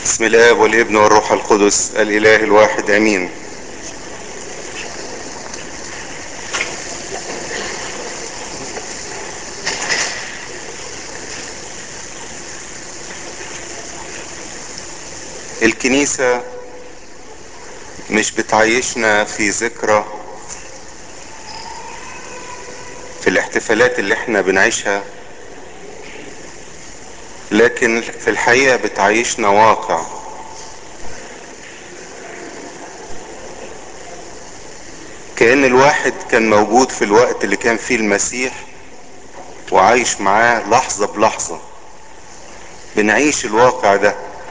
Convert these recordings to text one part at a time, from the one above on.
بسم الاب والابن والروح القدس الاله الواحد امين الكنيسة مش بتعيشنا في ذكرى في الاحتفالات اللي احنا بنعيشها لكن في الحقيقة بتعيشنا واقع كأن الواحد كان موجود في الوقت اللي كان فيه المسيح وعايش معاه لحظة بلحظة بنعيش الواقع ده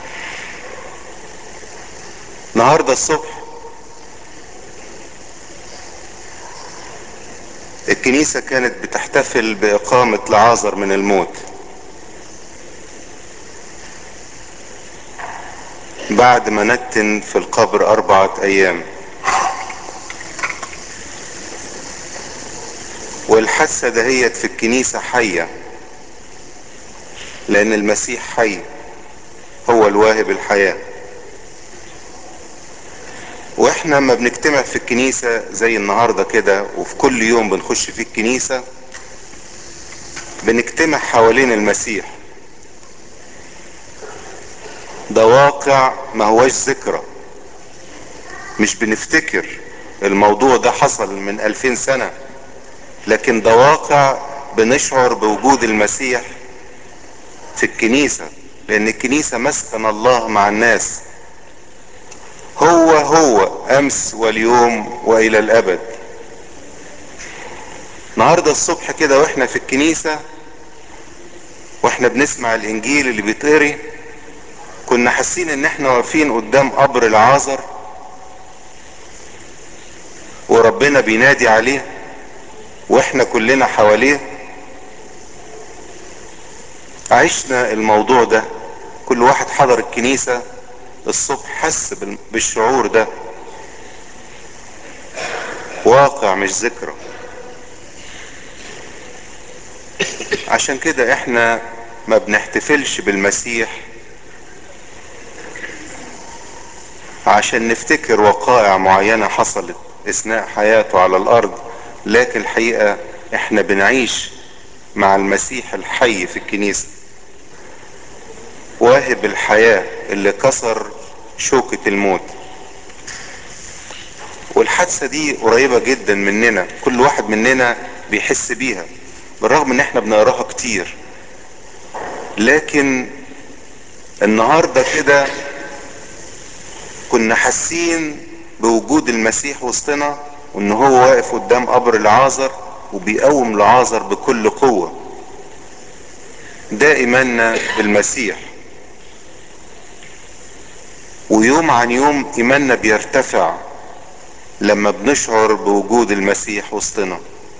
النهاردة الصبح الكنيسة كانت بتحتفل بإقامة لعازر من الموت بعد ما نتن في القبر أربعة أيام والحادثة دهيت في الكنيسة حية لأن المسيح حي هو الواهب الحياة واحنا ما بنجتمع في الكنيسة زي النهاردة كده وفي كل يوم بنخش في الكنيسة بنجتمع حوالين المسيح ده واقع ما هوش ذكرى مش بنفتكر الموضوع ده حصل من ألفين سنة لكن ده واقع بنشعر بوجود المسيح في الكنيسة لأن الكنيسة مسكن الله مع الناس هو هو أمس واليوم وإلى الأبد النهارده الصبح كده واحنا في الكنيسة واحنا بنسمع الإنجيل اللي بيتقري كنا حاسين ان احنا واقفين قدام قبر العازر وربنا بينادي عليه واحنا كلنا حواليه عشنا الموضوع ده كل واحد حضر الكنيسة الصبح حس بالشعور ده واقع مش ذكرى عشان كده احنا ما بنحتفلش بالمسيح عشان نفتكر وقائع معينة حصلت اثناء حياته على الارض لكن الحقيقة احنا بنعيش مع المسيح الحي في الكنيسة واهب الحياة اللي كسر شوكة الموت والحادثة دي قريبة جدا مننا كل واحد مننا بيحس بيها بالرغم ان احنا بنقراها كتير لكن النهاردة كده كنا حاسين بوجود المسيح وسطنا وان هو واقف قدام قبر العازر وبيقوم العازر بكل قوة ده ايماننا بالمسيح ويوم عن يوم ايماننا بيرتفع لما بنشعر بوجود المسيح وسطنا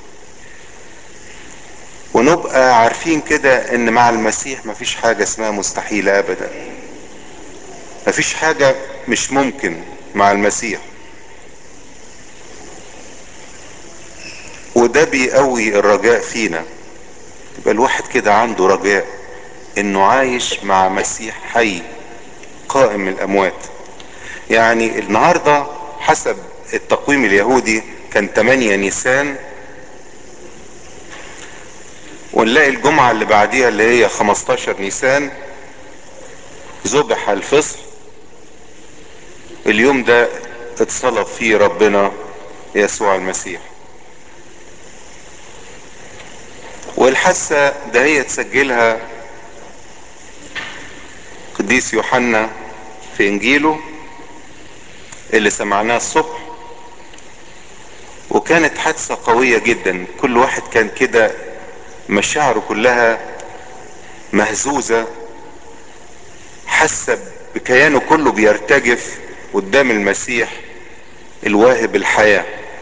ونبقى عارفين كده ان مع المسيح مفيش حاجة اسمها مستحيلة ابدا مفيش حاجة مش ممكن مع المسيح وده بيقوي الرجاء فينا يبقى الواحد كده عنده رجاء انه عايش مع مسيح حي قائم من الاموات يعني النهاردة حسب التقويم اليهودي كان 8 نيسان ونلاقي الجمعة اللي بعديها اللي هي 15 نيسان ذبح الفصح اليوم ده اتصلب فيه ربنا يسوع المسيح والحاسة ده هي تسجلها قديس يوحنا في انجيله اللي سمعناه الصبح وكانت حادثة قوية جدا كل واحد كان كده مشاعره كلها مهزوزة حس بكيانه كله بيرتجف قدام المسيح الواهب الحياة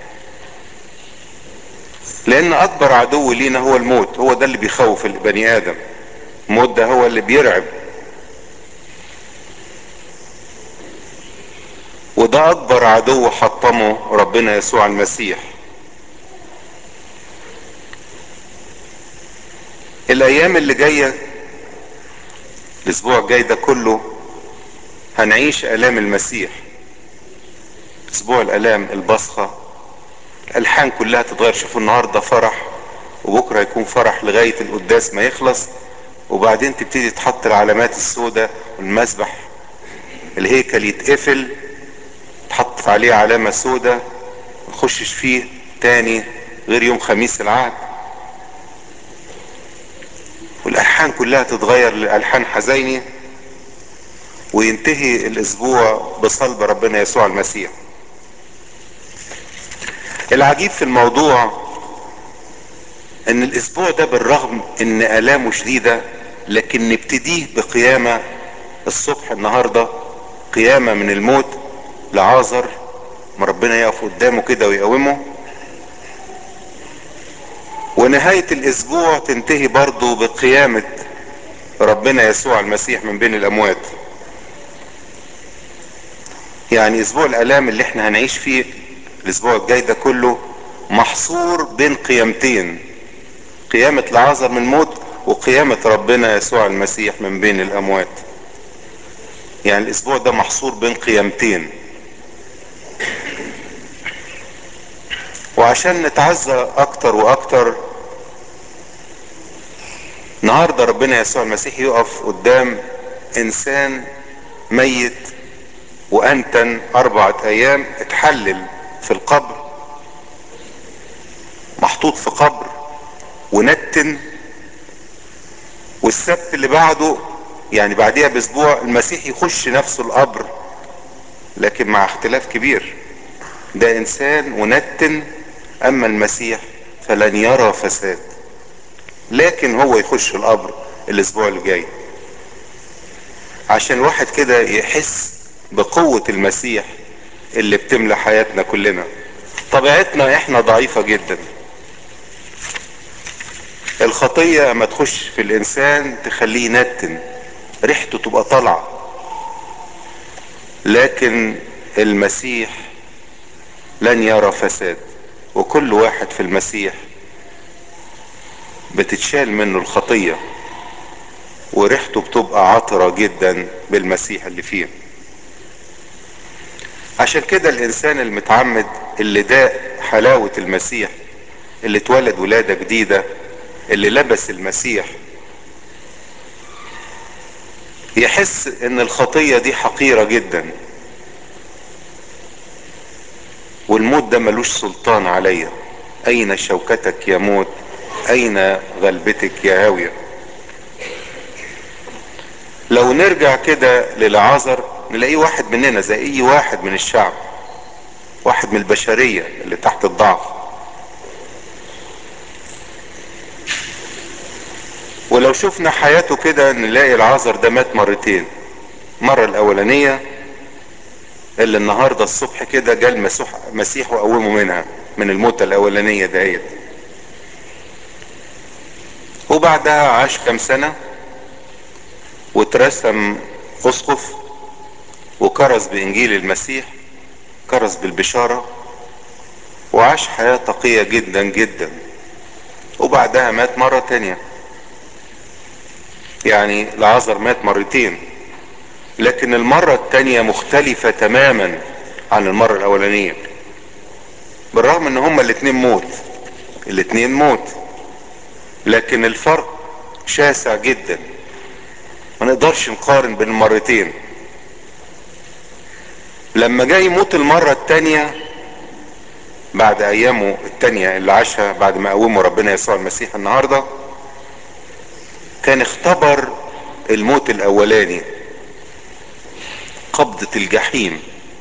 لان اكبر عدو لينا هو الموت هو ده اللي بيخوف البني ادم الموت ده هو اللي بيرعب وده اكبر عدو حطمه ربنا يسوع المسيح الايام اللي جاية الاسبوع الجاي ده كله هنعيش الام المسيح اسبوع الالام البصخة الالحان كلها تتغير شوفوا النهاردة فرح وبكرة يكون فرح لغاية القداس ما يخلص وبعدين تبتدي تحط العلامات السوداء والمسبح الهيكل يتقفل تحط عليه علامة سوداء نخشش فيه تاني غير يوم خميس العهد والالحان كلها تتغير لالحان حزيني وينتهي الاسبوع بصلب ربنا يسوع المسيح العجيب في الموضوع ان الاسبوع ده بالرغم ان الامه شديدة لكن نبتديه بقيامة الصبح النهاردة قيامة من الموت لعازر ما ربنا يقف قدامه كده ويقومه ونهاية الاسبوع تنتهي برضه بقيامة ربنا يسوع المسيح من بين الاموات يعني اسبوع الالام اللي احنا هنعيش فيه الاسبوع الجاي ده كله محصور بين قيامتين قيامة لعازر من الموت وقيامة ربنا يسوع المسيح من بين الاموات يعني الاسبوع ده محصور بين قيامتين وعشان نتعزى اكتر واكتر النهاردة ربنا يسوع المسيح يقف قدام انسان ميت وانتن اربعة ايام اتحلل في القبر محطوط في قبر ونتن والسبت اللي بعده يعني بعديها باسبوع المسيح يخش نفسه القبر لكن مع اختلاف كبير ده انسان ونتن اما المسيح فلن يرى فساد لكن هو يخش القبر الاسبوع اللي جاي عشان واحد كده يحس بقوة المسيح اللي بتملى حياتنا كلنا طبيعتنا احنا ضعيفة جدا الخطية ما تخش في الانسان تخليه ينتن ريحته تبقى طالعة لكن المسيح لن يرى فساد وكل واحد في المسيح بتتشال منه الخطية وريحته بتبقى عطرة جدا بالمسيح اللي فيه عشان كده الانسان المتعمد اللي داق حلاوة المسيح اللي اتولد ولادة جديدة اللي لبس المسيح يحس ان الخطية دي حقيرة جدا والموت ده ملوش سلطان عليا اين شوكتك يا موت اين غلبتك يا هاوية لو نرجع كده للعذر نلاقيه واحد مننا زي اي واحد من الشعب واحد من البشرية اللي تحت الضعف ولو شفنا حياته كده نلاقي العذر ده مات مرتين مرة الاولانية اللي النهاردة الصبح كده جاء المسيح مسيح وقومه منها من الموتة الاولانية دهيت وبعدها عاش كام سنة واترسم اسقف وكرز بانجيل المسيح كرز بالبشارة وعاش حياة تقية جدا جدا وبعدها مات مرة تانية يعني العذر مات مرتين لكن المرة التانية مختلفة تماما عن المرة الاولانية بالرغم ان هما الاتنين موت الاتنين موت لكن الفرق شاسع جدا ما نقدرش نقارن بين المرتين لما جاي يموت المرة التانية بعد ايامه التانية اللي عاشها بعد ما قومه ربنا يسوع المسيح النهاردة كان اختبر الموت الاولاني قبضة الجحيم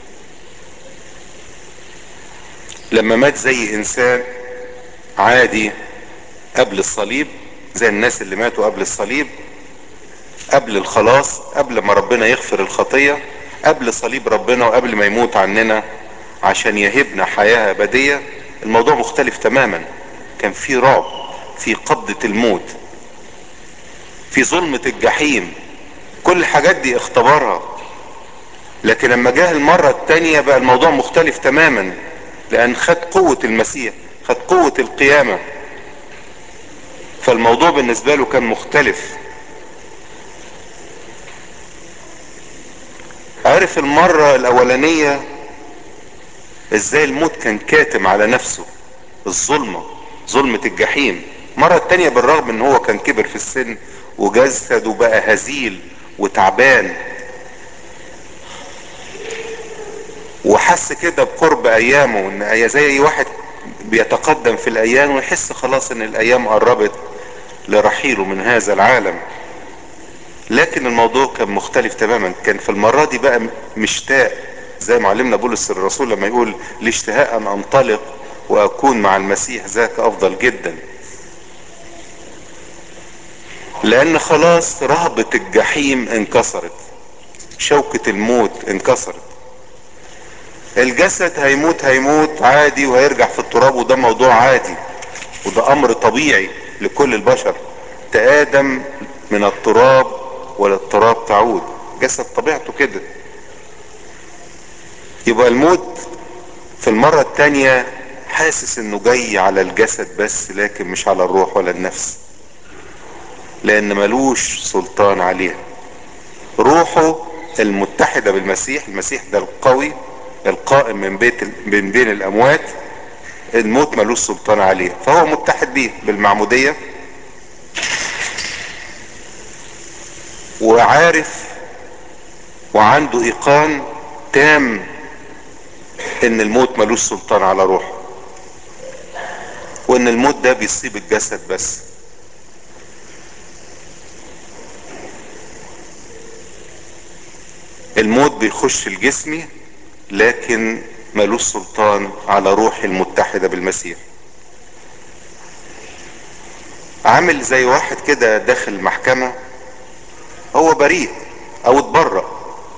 لما مات زي انسان عادي قبل الصليب زي الناس اللي ماتوا قبل الصليب قبل الخلاص قبل ما ربنا يغفر الخطية قبل صليب ربنا وقبل ما يموت عننا عشان يهبنا حياة ابدية الموضوع مختلف تماما كان في رعب في قبضة الموت في ظلمة الجحيم كل الحاجات دي اختبرها لكن لما جه المرة التانية بقى الموضوع مختلف تماما لان خد قوة المسيح خد قوة القيامة فالموضوع بالنسبة له كان مختلف عرف المرة الاولانية ازاي الموت كان كاتم على نفسه الظلمة ظلمة الجحيم مرة التانية بالرغم ان هو كان كبر في السن وجسده بقى هزيل وتعبان وحس كده بقرب ايامه ان هي زي اي واحد بيتقدم في الايام ويحس خلاص ان الايام قربت لرحيله من هذا العالم لكن الموضوع كان مختلف تماما كان في المرة دي بقى مشتاق زي معلمنا بولس الرسول لما يقول لاشتهاء ان انطلق واكون مع المسيح ذاك افضل جدا لان خلاص رهبة الجحيم انكسرت شوكة الموت انكسرت الجسد هيموت هيموت عادي وهيرجع في التراب وده موضوع عادي وده امر طبيعي لكل البشر تآدم من التراب وللتراب تعود جسد طبيعته كده يبقى الموت في المرة التانية حاسس انه جاي على الجسد بس لكن مش على الروح ولا النفس لان ملوش سلطان عليها روحه المتحدة بالمسيح المسيح ده القوي القائم من بيت من بين الاموات الموت ملوش سلطان عليه فهو متحد بيه بالمعمودية وعارف وعنده ايقان تام ان الموت ملوش سلطان على روحه وان الموت ده بيصيب الجسد بس الموت بيخش الجسم لكن ملوش سلطان على روحي المتحدة بالمسيح عامل زي واحد كده داخل المحكمة هو بريء او اتبرأ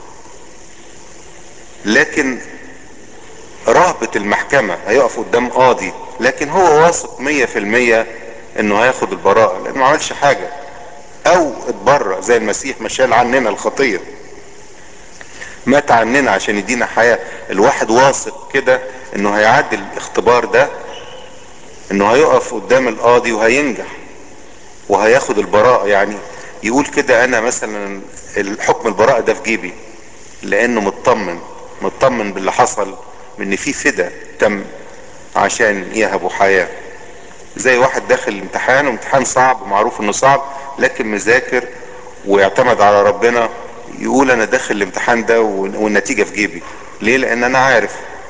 لكن رهبة المحكمة هيقف قدام قاضي لكن هو واثق مية في المية انه هياخد البراءة لانه ما عملش حاجة او اتبرأ زي المسيح ما شال عننا الخطية مات عننا عشان يدينا حياة الواحد واثق كده انه هيعدي الاختبار ده انه هيقف قدام القاضي وهينجح وهياخد البراءة يعني يقول كده انا مثلا الحكم البراءة ده في جيبي لانه مطمن مطمن باللي حصل ان في فدا تم عشان يهبوا حياة زي واحد داخل الامتحان وامتحان صعب ومعروف انه صعب لكن مذاكر ويعتمد على ربنا يقول انا داخل الامتحان ده والنتيجة في جيبي ليه لان انا عارف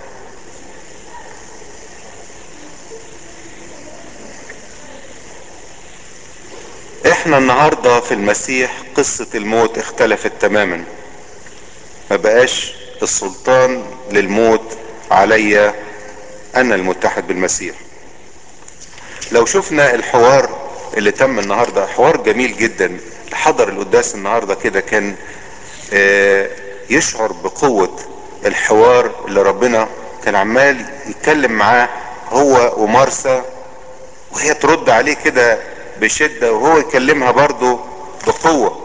احنا النهاردة في المسيح قصة الموت اختلفت تماما ما بقاش السلطان للموت عليا انا المتحد بالمسيح لو شفنا الحوار اللي تم النهاردة حوار جميل جدا حضر القداس النهاردة كده كان اه يشعر بقوة الحوار اللي ربنا كان عمال يتكلم معاه هو ومارسا وهي ترد عليه كده بشدة وهو يكلمها برضه بقوة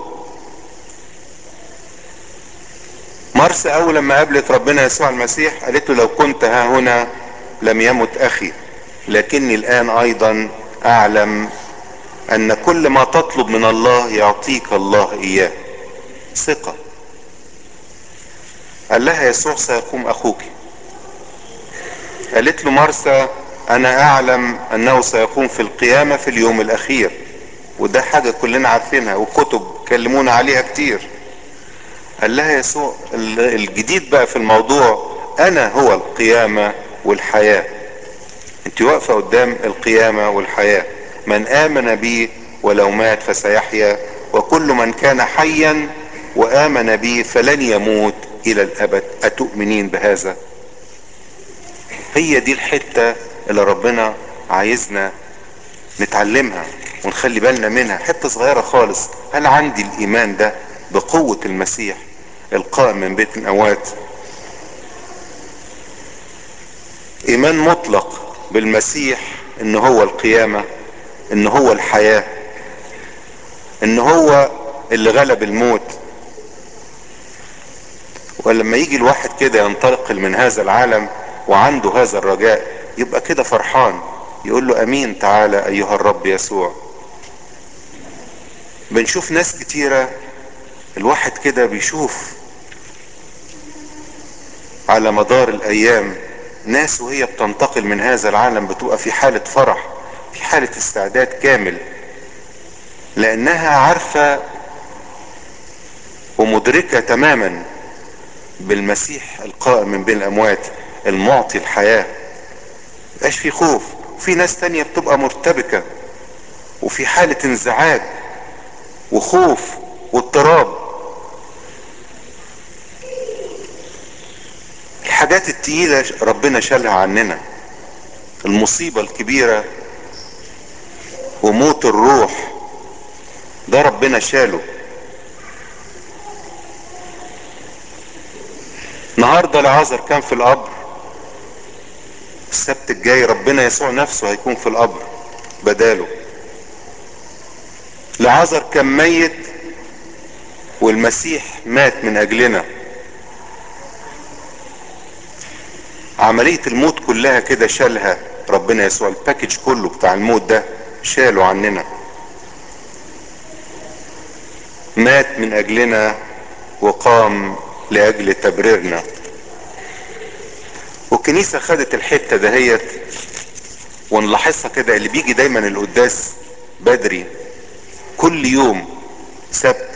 مرسى اول لما قابلت ربنا يسوع المسيح قالت له لو كنت ها هنا لم يمت اخي لكني الان ايضا اعلم ان كل ما تطلب من الله يعطيك الله اياه ثقة قال لها يسوع سيقوم اخوك قالت له مرسى انا اعلم انه سيقوم في القيامة في اليوم الاخير وده حاجة كلنا عارفينها وكتب كلمونا عليها كتير قال لها يسوع الجديد بقى في الموضوع انا هو القيامة والحياة انت واقفة قدام القيامة والحياة من امن بي ولو مات فسيحيا وكل من كان حيا وامن بي فلن يموت الى الابد اتؤمنين بهذا هي دي الحتة اللي ربنا عايزنا نتعلمها ونخلي بالنا منها حتة صغيرة خالص هل عندي الايمان ده بقوة المسيح القائم من بيت الاموات ايمان مطلق بالمسيح ان هو القيامة ان هو الحياة ان هو اللي غلب الموت ولما يجي الواحد كده ينتقل من هذا العالم وعنده هذا الرجاء يبقى كده فرحان يقول له امين تعالى ايها الرب يسوع بنشوف ناس كتيرة الواحد كده بيشوف على مدار الايام ناس وهي بتنتقل من هذا العالم بتبقى في حالة فرح في حالة استعداد كامل لانها عارفة ومدركة تماما بالمسيح القائم من بين الاموات المعطي الحياة مبقاش في خوف وفي ناس تانية بتبقى مرتبكة وفي حالة انزعاج وخوف واضطراب الحاجات التقيلة ربنا شالها عننا المصيبة الكبيرة وموت الروح ده ربنا شاله النهارده العازر كان في القبر السبت الجاي ربنا يسوع نفسه هيكون في القبر بداله العازر كان ميت والمسيح مات من اجلنا عملية الموت كلها كده شالها ربنا يسوع الباكج كله بتاع الموت ده شاله عننا مات من اجلنا وقام لاجل تبريرنا والكنيسة خدت الحتة دهيت ونلاحظها كده اللي بيجي دايما القداس بدري كل يوم سبت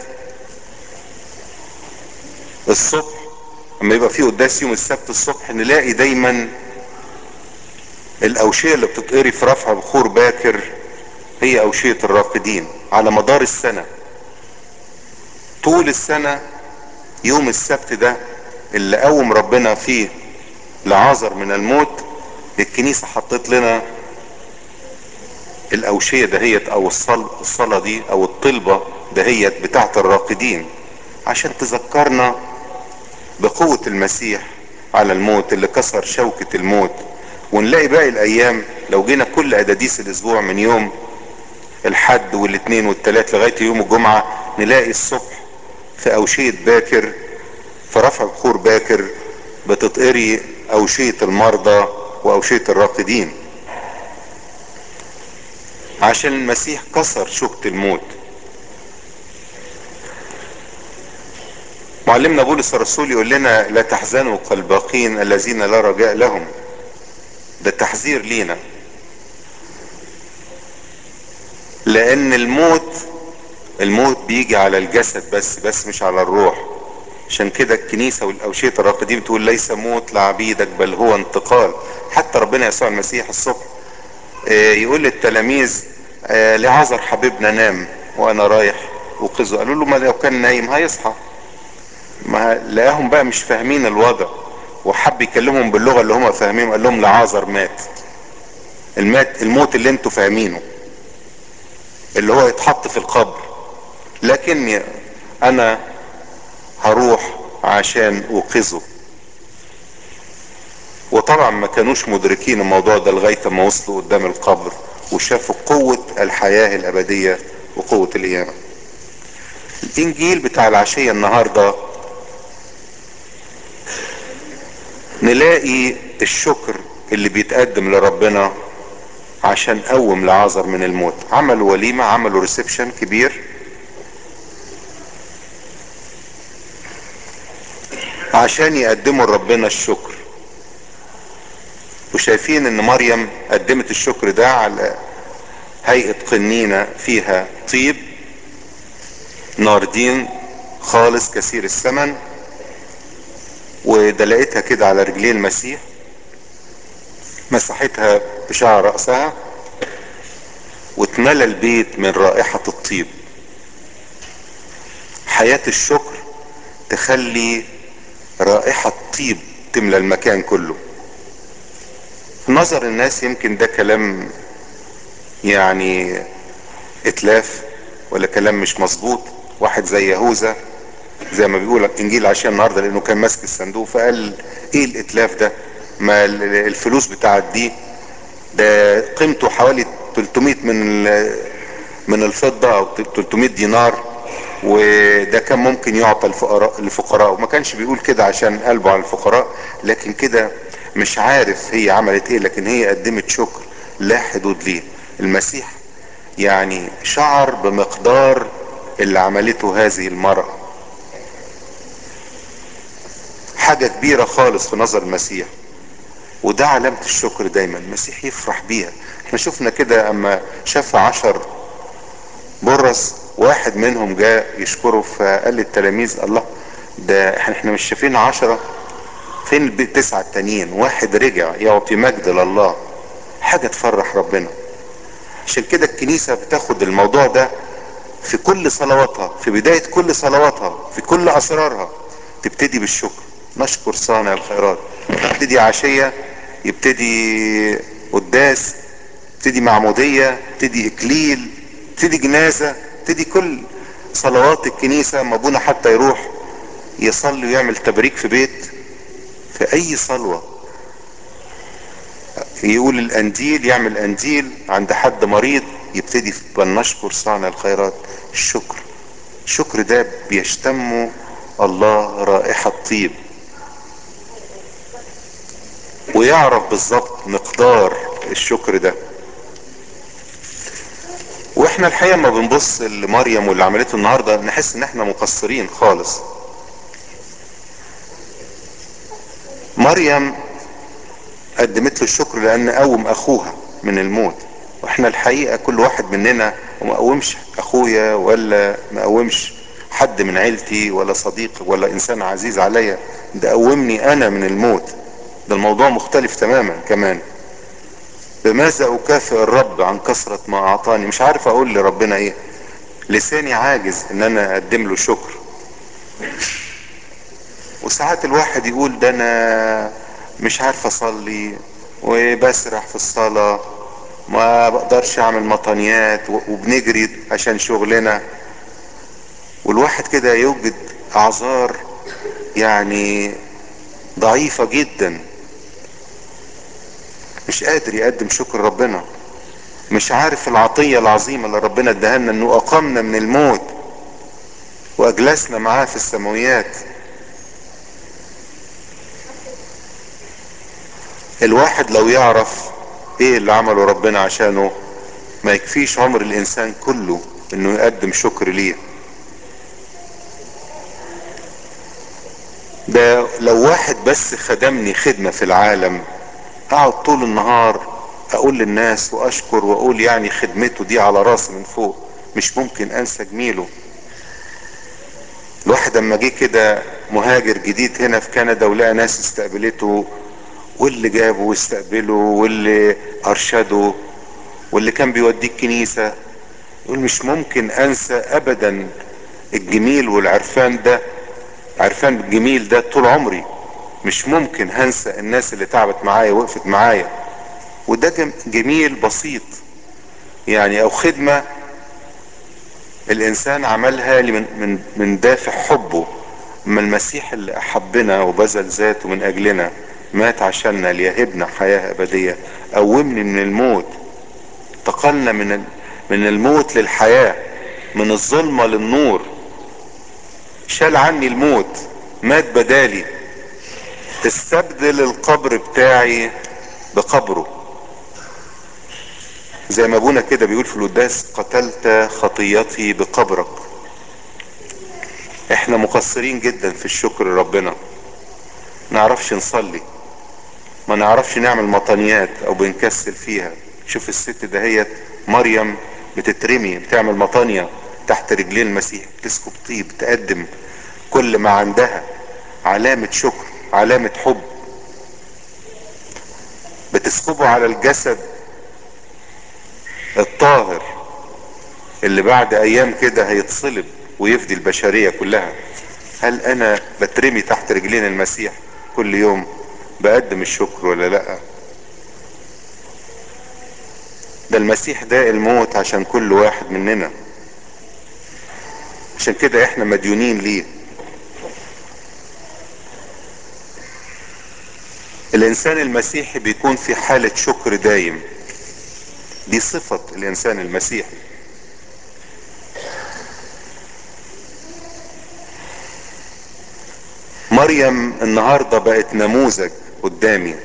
الصبح لما يبقى في قداس يوم السبت الصبح نلاقي دايما الاوشية اللي بتتقري في رفع بخور باكر هي اوشية الراقدين على مدار السنة طول السنة يوم السبت ده اللي قوم ربنا فيه لعازر من الموت الكنيسة حطت لنا الاوشية دهيت او الصلاة, الصلاة دي او الطلبة دهيت بتاعت الراقدين عشان تذكرنا بقوة المسيح على الموت اللي كسر شوكة الموت ونلاقي باقي الايام لو جينا كل اداديس الاسبوع من يوم الحد والاثنين والثلاث لغاية يوم الجمعة نلاقي الصبح في اوشية باكر في رفع بخور باكر بتتقري اوشية المرضى واوشية الراقدين عشان المسيح كسر شوكة الموت معلمنا بولس الرسول يقول لنا لا تحزنوا كالباقين الذين لا رجاء لهم ده تحذير لينا لان الموت الموت بيجي على الجسد بس بس مش على الروح عشان كده الكنيسة والأوشية الراقدين بتقول ليس موت لعبيدك بل هو انتقال حتى ربنا يسوع المسيح الصبح يقول للتلاميذ لعذر حبيبنا نام وانا رايح وقظه قالوا له ما لو كان نايم هيصحى ما لقاهم بقى مش فاهمين الوضع وحب يكلمهم باللغه اللي هم فاهمين قال لهم لعازر مات المات الموت اللي انتوا فاهمينه اللي هو يتحط في القبر لكن انا هروح عشان اوقظه وطبعا ما كانوش مدركين الموضوع ده لغايه ما وصلوا قدام القبر وشافوا قوه الحياه الابديه وقوه القيامه الانجيل بتاع العشيه النهارده نلاقي الشكر اللي بيتقدم لربنا عشان قوم لعازر من الموت عملوا وليمة عملوا ريسبشن كبير عشان يقدموا لربنا الشكر وشايفين ان مريم قدمت الشكر ده على هيئة قنينة فيها طيب ناردين خالص كثير الثمن ودلقتها كده على رجلي المسيح مسحتها بشعر رأسها واتملى البيت من رائحة الطيب حياة الشكر تخلي رائحة طيب تملى المكان كله في نظر الناس يمكن ده كلام يعني اتلاف ولا كلام مش مظبوط واحد زي يهوذا زي ما بيقول انجيل عشان النهارده لانه كان ماسك الصندوق فقال ايه الاتلاف ده ما الفلوس بتاعت دي ده قيمته حوالي 300 من من الفضة او 300 دينار وده كان ممكن يعطى الفقراء الفقراء وما كانش بيقول كده عشان قلبه على الفقراء لكن كده مش عارف هي عملت ايه لكن هي قدمت شكر لا حدود ليه المسيح يعني شعر بمقدار اللي عملته هذه المرأة حاجة كبيرة خالص في نظر المسيح وده علامة الشكر دايما المسيح يفرح بيها احنا شفنا كده اما شاف عشر برص واحد منهم جاء يشكره فقال للتلاميذ الله ده احنا مش شايفين عشرة فين التسعة التانيين واحد رجع يعطي مجد لله حاجة تفرح ربنا عشان كده الكنيسة بتاخد الموضوع ده في كل صلواتها في بداية كل صلواتها في كل اسرارها تبتدي بالشكر نشكر صانع الخيرات تبتدي عشية يبتدي قداس تبتدي معمودية تبتدي اكليل تبتدي جنازة تبتدي كل صلوات الكنيسة ما ابونا حتى يروح يصلي ويعمل تبريك في بيت في اي صلوة يقول الانديل يعمل انديل عند حد مريض يبتدي بنشكر صانع الخيرات الشكر الشكر ده بيشتمه الله رائحة طيب ويعرف بالظبط مقدار الشكر ده واحنا الحقيقة ما بنبص لمريم واللي عملته النهاردة نحس ان احنا مقصرين خالص مريم قدمت له الشكر لان قوم اخوها من الموت واحنا الحقيقة كل واحد مننا وما قومش اخويا ولا ما قومش حد من عيلتي ولا صديق ولا انسان عزيز عليا ده قومني انا من الموت ده الموضوع مختلف تماما كمان بماذا اكافئ الرب عن كثرة ما اعطاني مش عارف اقول لربنا ايه لساني عاجز ان انا اقدم له شكر وساعات الواحد يقول ده انا مش عارف اصلي وبسرح في الصلاة ما بقدرش اعمل مطنيات وبنجري عشان شغلنا والواحد كده يوجد اعذار يعني ضعيفة جدا مش قادر يقدم شكر ربنا مش عارف العطية العظيمة اللي ربنا اداها لنا انه اقامنا من الموت واجلسنا معاه في السماويات الواحد لو يعرف ايه اللي عمله ربنا عشانه ما يكفيش عمر الانسان كله انه يقدم شكر ليه ده لو واحد بس خدمني خدمة في العالم اقعد طول النهار اقول للناس واشكر واقول يعني خدمته دي على راسي من فوق مش ممكن انسى جميله الواحد اما جه كده مهاجر جديد هنا في كندا ولقى ناس استقبلته واللي جابه واستقبله واللي ارشده واللي كان بيوديه الكنيسة يقول مش ممكن انسى ابدا الجميل والعرفان ده عرفان الجميل ده طول عمري مش ممكن هنسى الناس اللي تعبت معايا وقفت معايا وده جميل بسيط يعني او خدمة الانسان عملها لي من, من, من دافع حبه اما المسيح اللي احبنا وبذل ذاته من اجلنا مات عشاننا ليهبنا حياة ابدية قومني من الموت انتقلنا من من الموت للحياة من الظلمة للنور شال عني الموت مات بدالي استبدل القبر بتاعي بقبره زي ما ابونا كده بيقول في القداس قتلت خطيتي بقبرك احنا مقصرين جدا في الشكر لربنا نعرفش نصلي ما نعرفش نعمل مطنيات او بنكسل فيها شوف الست دهيت مريم بتترمي بتعمل مطانية تحت رجلين المسيح تسكب طيب تقدم كل ما عندها علامة شكر علامة حب بتسكبه على الجسد الطاهر اللي بعد ايام كده هيتصلب ويفدي البشرية كلها هل انا بترمي تحت رجلين المسيح كل يوم بقدم الشكر ولا لا ده المسيح ده الموت عشان كل واحد مننا عشان كده احنا مديونين ليه الانسان المسيحي بيكون في حالة شكر دايم دي صفة الانسان المسيحي مريم النهاردة بقت نموذج قدامي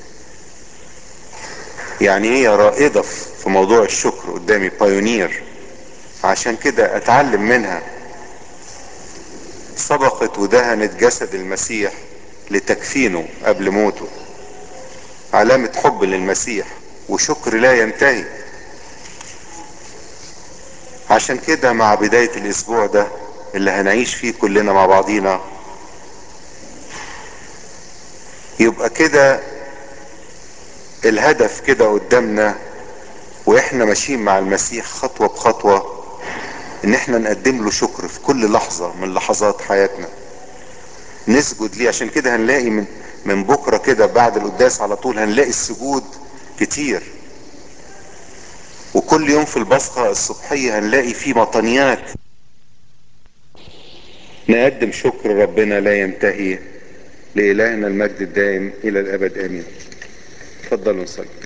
يعني هي رائدة في موضوع الشكر قدامي بايونير عشان كده اتعلم منها سبقت ودهنت جسد المسيح لتكفينه قبل موته علامة حب للمسيح وشكر لا ينتهي عشان كده مع بداية الاسبوع ده اللي هنعيش فيه كلنا مع بعضينا يبقى كده الهدف كده قدامنا واحنا ماشيين مع المسيح خطوة بخطوة ان احنا نقدم له شكر في كل لحظة من لحظات حياتنا نسجد ليه عشان كده هنلاقي من من بكرة كده بعد القداس على طول هنلاقي السجود كتير وكل يوم في البصخة الصبحية هنلاقي فيه مطنيات نقدم شكر ربنا لا ينتهي لإلهنا المجد الدائم إلى الأبد آمين تفضلوا نصلي